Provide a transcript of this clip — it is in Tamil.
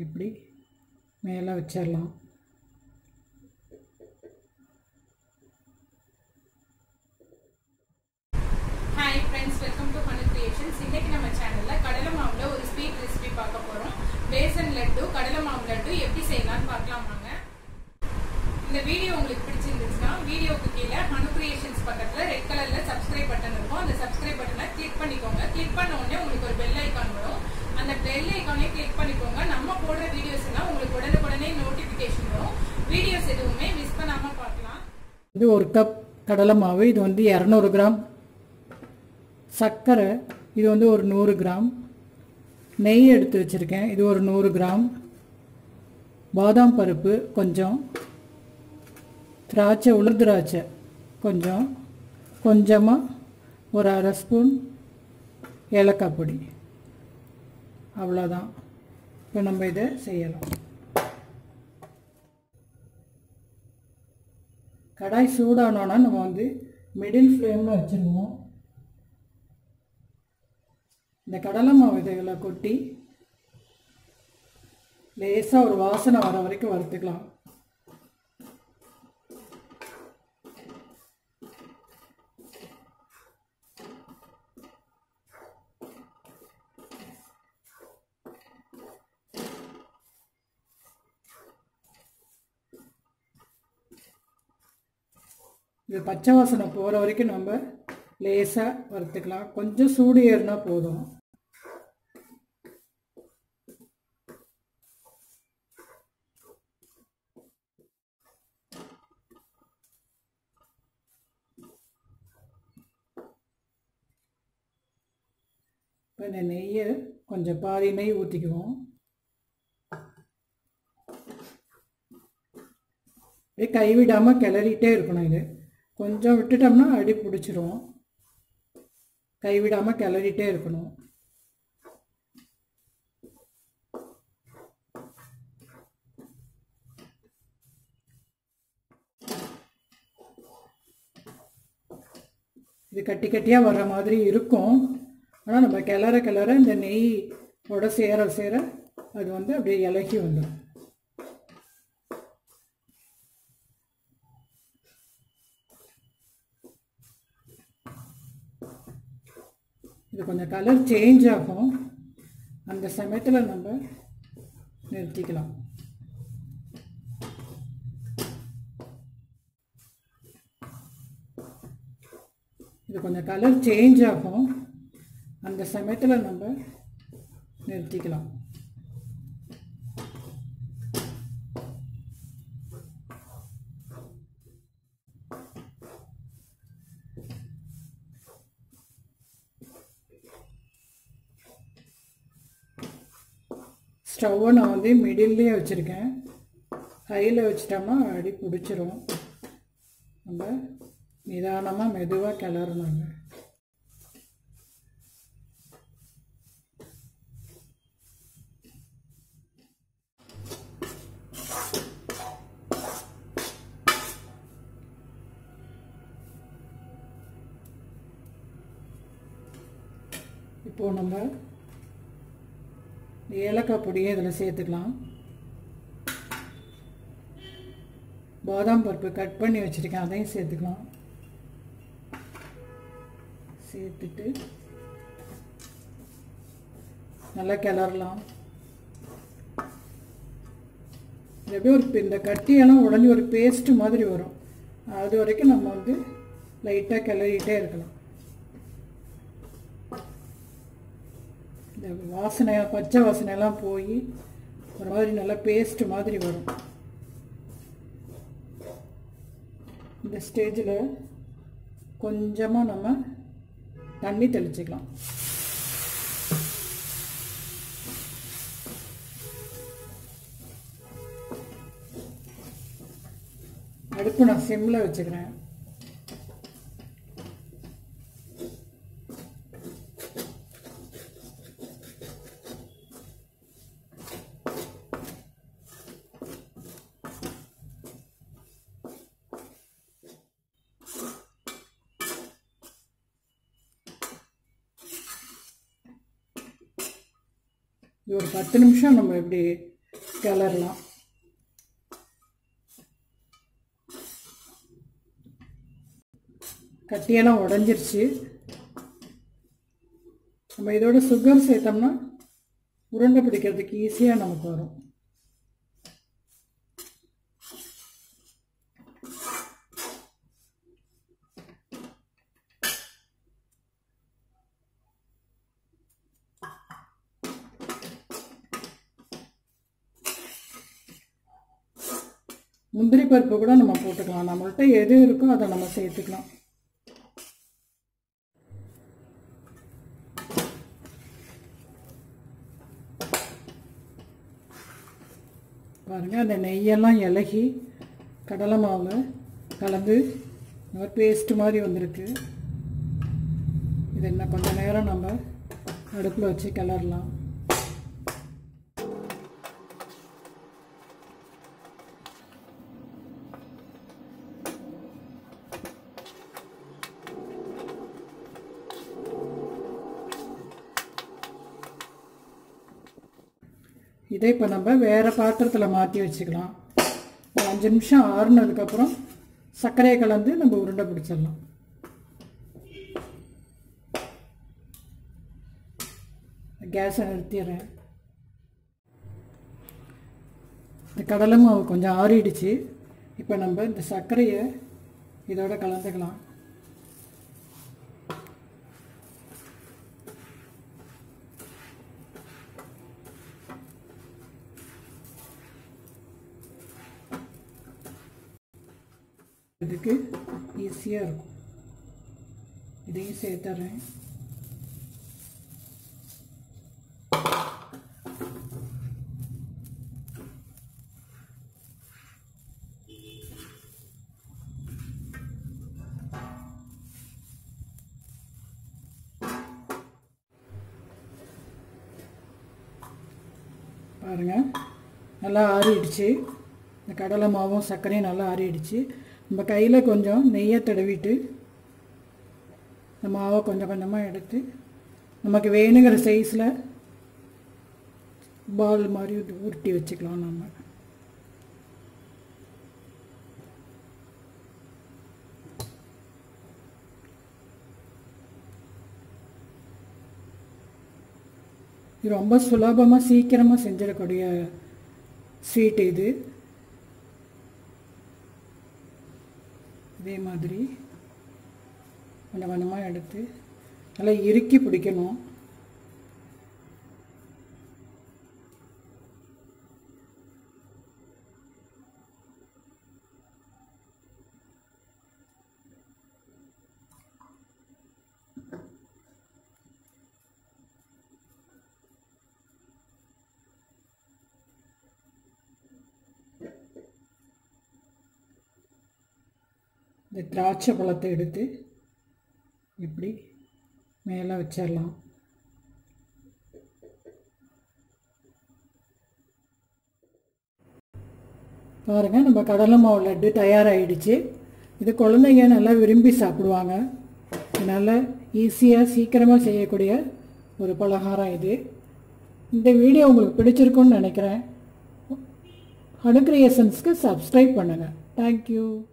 இப்படி மேலே வச்சிடலாம் hi friends welcome to Hanu creations இன்னைக்கு நம்ம சேனல்ல கடலை மாவுல ஒரு ஸ்வீட் ரெசிபி பார்க்க போறோம் பேசன் லட்டு கடலை மாவு லட்டு எப்படி செய்யலாம்னு பார்க்கலாம் வாங்க இந்த வீடியோ உங்களுக்கு பிடிச்சிருந்துச்சுன்னா வீடியோக்கு கீழே ஹனு கிரியேஷன்ஸ் பக்கத்துல ரெட் கலர்ல சப்ஸ்கிரைப் பட்டன் இருக்கும் அந்த சப்ஸ்கிரைப் பட்டனை கிளிக் பண்ணிக்கோங்க கிளிக் பண்ண உடனே உங்களுக்கு ஒரு பெல் ஐக்கான் வரும் அந்த பெல் ஐக்கானே கிளிக் பண்ணிக்கோங்க நம்ம போடுற வீடியோஸ் எல்லாம் உங்களுக்கு உடனுக்குடனே நோட்டிபிகேஷன் வரும் வீடியோஸ் எதுவுமே மிஸ் பண்ணாம பார்க்கலாம் இது ஒரு கப் கடலை மாவு இது வந்து இரநூறு கிராம் சர்க்கரை இது வந்து ஒரு நூறு கிராம் நெய் எடுத்து வச்சுருக்கேன் இது ஒரு நூறு கிராம் பாதாம் பருப்பு கொஞ்சம் திராட்சை உலர் திராட்சை கொஞ்சம் கொஞ்சமாக ஒரு அரை ஸ்பூன் ஏலக்காய் பொடி அவ்வளோதான் இப்போ நம்ம இதை செய்யலாம் கடாய் சூடானோன்னா நம்ம வந்து மிடில் ஃப்ளேமில் வச்சுருவோம் இந்த கடலை மாவு விதைகளை கொட்டி லேசாக ஒரு வாசனை வர வரைக்கும் வறுத்துக்கலாம் இது பச்சை வாசனை போகிற வரைக்கும் நம்ம லேசாக வறுத்துக்கலாம் கொஞ்சம் சூடு ஏறினா போதும் இப்போ இந்த நெய்யை கொஞ்சம் பாதி நெய் ஊற்றிக்குவோம் அப்படியே கைவிடாமல் கிளறிட்டே இருக்கணும் இது கொஞ்சம் விட்டுட்டோம்னா அடி பிடிச்சிரும் கைவிடாமல் கிளறிட்டே இருக்கணும் இது கட்டி கட்டியாக வர்ற மாதிரி இருக்கும் ஆனால் நம்ம கிளற கிளற இந்த நெய்யோட சேர சேர அது வந்து அப்படியே இலகி வந்துடும் இது கொஞ்சம் கலர் சேஞ்ச் ஆகும் அந்த சமயத்தில் நம்ம நிறுத்திக்கலாம் இது கொஞ்சம் கலர் சேஞ்ச் ஆகும் அந்த சமயத்தில் நம்ம நிறுத்திக்கலாம் ஸ்டவ்வை நான் வந்து மிடில்லையே வச்சுருக்கேன் ஹையில் வச்சிட்டோம்னா அடி பிடிச்சிரும் நம்ம நிதானமாக மெதுவாக கிளறணுங்க இப்போது நம்ம ஏலக்காய் பொடியை இதில் சேர்த்துக்கலாம் பாதாம் பருப்பு கட் பண்ணி வச்சுருக்கேன் அதையும் சேர்த்துக்கலாம் சேர்த்துட்டு நல்லா கிளறலாம் இது எப்படியும் ஒரு இந்த கட்டியெல்லாம் உடஞ்சி ஒரு பேஸ்ட்டு மாதிரி வரும் அது வரைக்கும் நம்ம வந்து லைட்டாக கிளறிட்டே இருக்கலாம் இந்த வாசனை பச்சை வாசனையெல்லாம் போய் ஒரு மாதிரி நல்லா பேஸ்ட் மாதிரி வரும் இந்த ஸ்டேஜில் கொஞ்சமாக நம்ம தண்ணி தெளிச்சுக்கலாம் அடுப்பு நான் சிம்மில் வச்சுக்கிறேன் இது ஒரு பத்து நிமிஷம் நம்ம இப்படி கிளறலாம் கட்டியெல்லாம் உடஞ்சிருச்சு நம்ம இதோட சுகர் சேர்த்தோம்னா உருண்டை பிடிக்கிறதுக்கு ஈஸியாக நமக்கு வரும் முந்திரி பருப்பு கூட நம்ம போட்டுக்கலாம் நம்மள்ட்ட எது இருக்கோ அதை நம்ம சேர்த்துக்கலாம் பாருங்கள் அந்த நெய்யெல்லாம் இலகி கடலை மாவு கலந்து ஒரு பேஸ்ட் மாதிரி வந்திருக்கு இது என்ன கொஞ்சம் நேரம் நம்ம அடுப்பில் வச்சு கிளறலாம் இதை இப்போ நம்ம வேறு பாத்திரத்தில் மாற்றி வச்சுக்கலாம் ஒரு அஞ்சு நிமிஷம் ஆறுனதுக்கப்புறம் சர்க்கரையை கலந்து நம்ம உருண்டை பிடிச்சிடலாம் கேஸை நிறுத்திடுறேன் இந்த கடலை மாவு கொஞ்சம் ஆறிடுச்சு இப்போ நம்ம இந்த சர்க்கரையை இதோட கலந்துக்கலாம் இதுக்கு ஈஸியாக இருக்கும் இதையும் சேர்த்துறேன் பாருங்கள் நல்லா ஆறிடுச்சு இந்த கடலை மாவும் சர்க்கரையும் நல்லா ஆறிடுச்சு நம்ம கையில் கொஞ்சம் நெய்யை தடவிட்டு இந்த மாவை கொஞ்சம் கொஞ்சமாக எடுத்து நமக்கு வேணுங்கிற சைஸில் பால் மாதிரி உருட்டி வச்சுக்கலாம் நம்ம இது ரொம்ப சுலபமாக சீக்கிரமாக செஞ்சிடக்கூடிய ஸ்வீட் இது இதே மாதிரி கொஞ்சம் கொஞ்சமாக எடுத்து நல்லா இறுக்கி பிடிக்கணும் இந்த திராட்சை பழத்தை எடுத்து இப்படி மேலே வச்சிடலாம் பாருங்கள் நம்ம கடலை மாவு லட்டு தயாராகிடுச்சு இது குழந்தைங்க நல்லா விரும்பி சாப்பிடுவாங்க நல்லா ஈஸியாக சீக்கிரமாக செய்யக்கூடிய ஒரு பலகாரம் இது இந்த வீடியோ உங்களுக்கு பிடிச்சிருக்குன்னு நினைக்கிறேன் அனுக்ரியேஷன்ஸ்க்கு சப்ஸ்கிரைப் பண்ணுங்கள் தேங்க்யூ